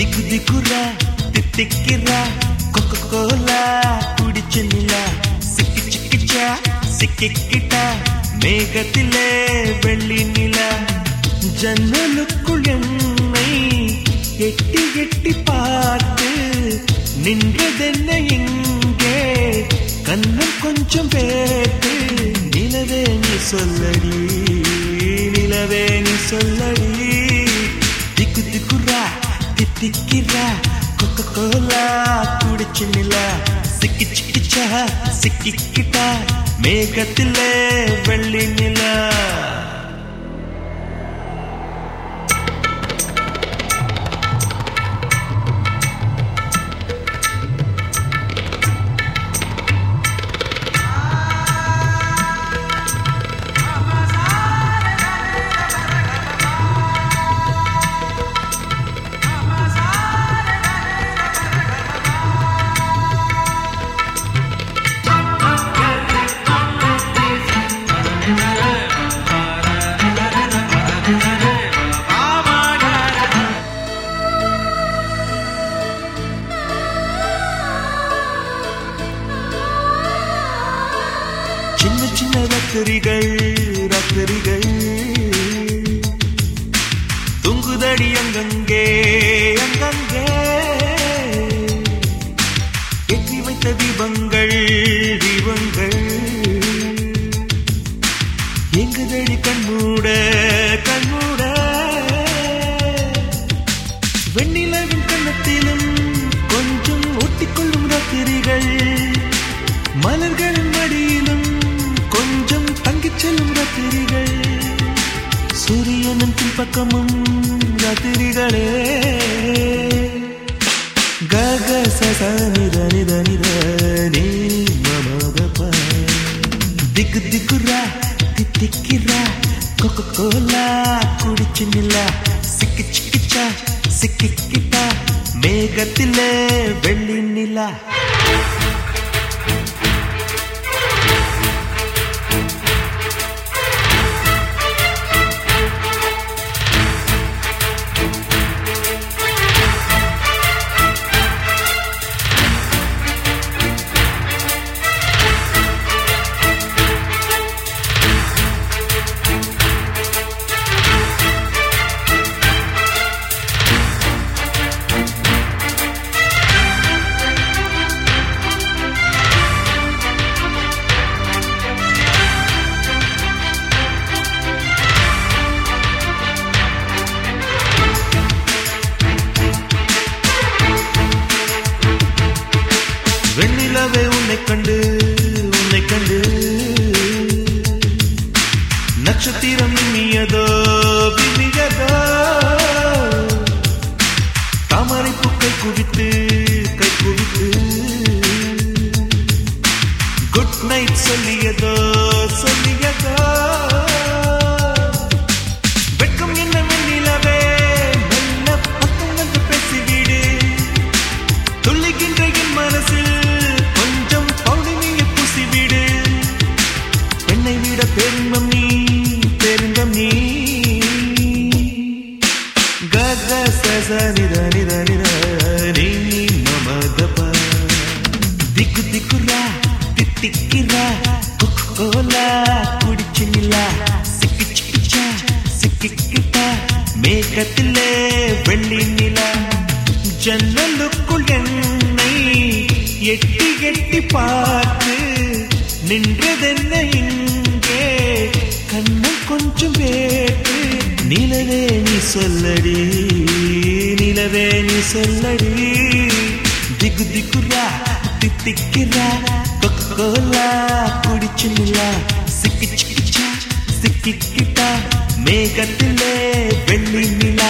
திக்கு திக்குறா தித்திக்கிறா கொக்க கோலா குடிச்சு நிலா சிக்கி சிக்கிச்சா சிக்கிக்கிட்டா மேகத்திலே வெள்ளி நிலா ஜன்னலுக்குள் என்னை எட்டி எட்டி பார்த்து நின்றதென்ன இங்கே கண்ணம் கொஞ்சம் பேட்டு நிலவே நீ சொல்லடி நிலவே நீ சொல்லடி திக்கு திக்குறா தித்திக்கிறா கொக்க கோலா குடிச்சு நிலா சிக்கி சிக்கிச்சா சிக்கிக்கிட்டா மேகத்திலே வெள்ளி நிலா சின்ன சின்ன ரத்திரிகள் ரத்திரிகள் துங்குதடி அங்கங்கே அங்கங்கே ஏற்றி வைத்த தீபங்கள் தீபங்கள் எங்குதடி கண்மூட கண்மூட வெண்ணிலவின் கண்ணத்திலும் கொஞ்சம் ஒட்டிக்கொள்ளும் ராத்திரிகள் மலர்களின் மடியிலும் கொஞ்சம் தங்கிச் செல்லும் ராத்திரிகள் சூரியனின் பின்பக்கமும் ராத்திரிகளே கக சச நித நித நித நீ மமத திக்கு திக்குரா தித்திக்கிறா கொக்க கோலா குடிச்சு நிலா சிக்கி சிக்கிச்சா சிக்கிக்கிட்டா மேகத்திலே வெள்ளி நிலா வெண்ணிலவே உன்னை கண்டு உன்னை கண்டு நட்சத்திரம் மின்னியதோ விண்ணியதோ தாமரை பூக்கள் குவித்து கை குவித்து குட் நைட் சொல்லியதோ சொல்லியதோ வெட்கம் என்ன வெண்ணிலவே மெல்ல பக்கம் வந்து பேசிவிடு துள்ளிக்கின்ற என் மனசில் கொஞ்சம் பௌர்ணமியை பூசிவிடு பெண்ணை விட பெருங்கம் நீ பெருங்கம் நீ கக சச நித நித நித நீ மமதப திக்கு திக்குரா தித்திக்கிறா கோலா குடிச்சு நிலா சிக்கி சிக்கிச்சா சிக்கிக்கிட்டா மேகத்திலே வெள்ளி நிலா ஜன்னலுக்குள் என்னை எட்டி எட்டி பார்த்து நின்றதென்ன இங்கே கண்ணம் கொஞ்சம் வேட்டு நிலவே நீ சொல்லடி நிலவே நீ சொல்லடி திக்கு திக்குரா தித்திக்கிறா கொக்கோலா குடிச்சு நிலா சிக்கி சிக்கிச்சா சிக்கிக்கிட்டா மேகத்திலே வெள்ளி நிலா